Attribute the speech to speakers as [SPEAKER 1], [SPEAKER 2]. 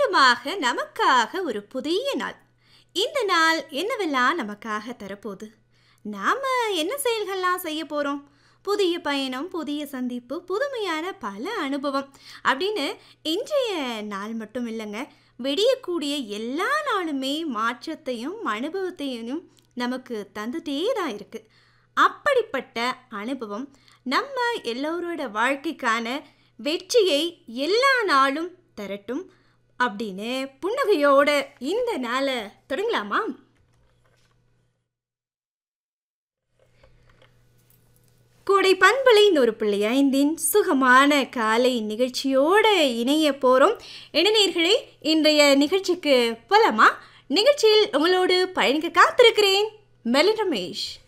[SPEAKER 1] சொந்தமாக நமக்காக ஒரு புதிய நாள் இந்த நாள் என்னவெல்லாம் நமக்காக தரப்போகுது நாம் என்ன செயல்கள்லாம் செய்ய போகிறோம் புதிய பயணம் புதிய சந்திப்பு புதுமையான பல அனுபவம் அப்படின்னு இன்றைய நாள் மட்டும் இல்லைங்க விடியக்கூடிய எல்லா நாளுமே மாற்றத்தையும் அனுபவத்தையும் நமக்கு தந்துட்டே தான் இருக்குது அப்படிப்பட்ட அனுபவம் நம்ம எல்லோரோட வாழ்க்கைக்கான வெற்றியை எல்லா நாளும் தரட்டும் அப்படின்னு புன்னகையோட இந்த நாளை தொடங்கலாமா கோடை பண்பலை நூறு புள்ளி ஐந்தின் சுகமான காலை நிகழ்ச்சியோடு இணைய போகிறோம் இணைநீர்களே இன்றைய நிகழ்ச்சிக்கு போலாமா நிகழ்ச்சியில் உங்களோடு பயணிக்க காத்திருக்கிறேன் மெலி ரமேஷ்